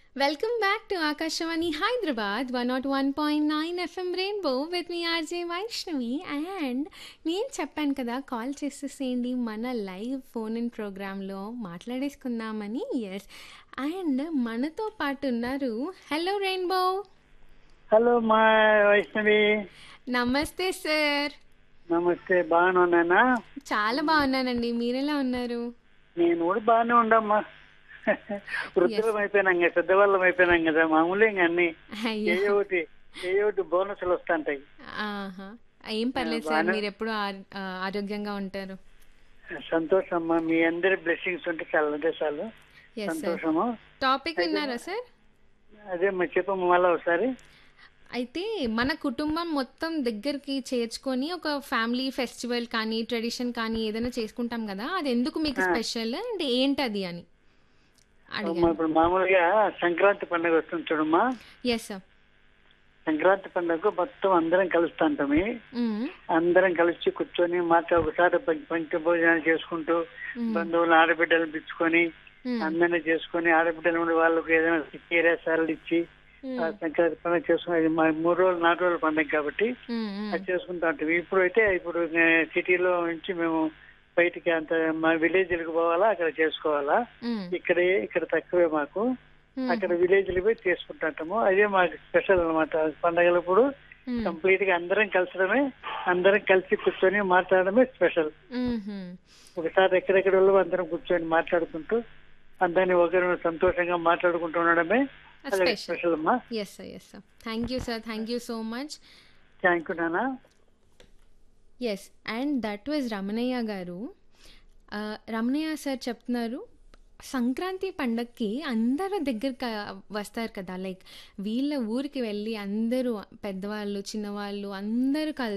welcome back to Akashvani Hyderabad one naught one point nine FM rainbow with me RJ Vaishnavi and నేను చెప్పాను కదా call చేసేసేయండి మన లైవ్ ఫోన్ ఇన్ ప్రోగ్రాంలో మాట్లాడేసుకుందామని ఎస్ అండ్ మనతో పాటు ఉన్నారు హలో రెయిన్బో హలో మా వైష్ణవి నమస్తే సార్ నమస్తే బాగానే ఉన్నానా చాలా బాగున్నానండి మీరెలా ఉన్నారు నేను కూడా బాగానే ఉండమ్మా వృద్ధులం అయిపోయినాం కదా పెద్దవాళ్ళం అయిపోయినాం కదా మామూలు ఇంక అన్ని అయ్యో ఏ ఒకటి ఏ ఒకటి బోనస్లు వస్తుంటాయి ఆహా ఏం పర్లేదు సార్ మీరు ఎప్పుడు ఆరోగ్యంగా ఉంటారు సంతోషం అమ్మా మీ అందరి బ్లెస్సింగ్స్ ఉంటే చాలా అంటే చాలు ఎస్ సార్ సంతోషము టాపిక్ విన్నారా సార్ అదే మరి చెప్పమ్మ మళ్ళీ ఒకసారి అయితే మన కుటుంబం మొత్తం దగ్గరికి చేర్చుకొని ఒక ఫ్యామిలీ ఫెస్టివల్ కానీ ట్రెడిషన్ కానీ ఏదైనా చేసుకుంటాం కదా అది ఎందుకు మీకు స్పెషల్ అండ్ ఏంటది అని అమ్మా, అడిగాను ఇప్పుడు మామూలుగా సంక్రాంతి పండుగ వస్తుంది చూడమ్మా ఎస్ సార్ సంక్రాంతి పండుగకు మొత్తం అందరం కలుస్తుంటాము అందరం కలిసి కూర్చొని మాట ఒకసారి పం- పంచ భోజనాలు చేసుకుంటూ బంధువులు ఆడబిడ్డలు పిచ్చుకొని అందరినీ చేసుకొని ఆడబిడ్డలు ఉండి వాళ్ళకు ఏదైనా చీర సార్లు ఇచ్చి ఆ సంక్రాంతి పండుగ చేసుకుని అది మా మూడు రోజులు నాలుగు రోజుల పండుగ కాబట్టి అది చేసుకుంటా ఉంటాం ఇప్పుడు అయితే ఇప్పుడు సిటీలో నుంచి మేము బయటికి అంత మా విలేజ్లకు పోవాలా అక్కడ చేసుకోవాలా ఇక్కడే ఇక్కడ తక్కువే మాకు అక్కడ విలేజ్లు పోయి చేసుకుంటుంటాము అదే మాకు స్పెషల్ అన్నమాట పండగలప్పుడు కంప్లీట్ గా అందరం కలిసడమే అందరం కలిసి కూర్చొని మాట్లాడడమే స్పెషల్ ఒకసారి ఎక్కడెక్కడ వాళ్ళు అందరం కూర్చొని మాట్లాడుకుంటూ అందరినీ ఒకరు సంతోషంగా మాట్లాడుకుంటూ ఉండడమే అదే స్పెషల్ స్పెషల్ అమ్మా yes sir yes sir thank you sir thank you so much thank you నానా yes and that was Ramanayya garu ఆ, రమణయ్య సార్ చెప్తున్నారు సంక్రాంతి పండగకి అందరూ దగ్గరికి వస్తారు కదా లైక్ వీళ్ళ ఊరికి వెళ్ళి అందరూ పెద్దవాళ్ళు చిన్నవాళ్ళు అందరూ కలిసి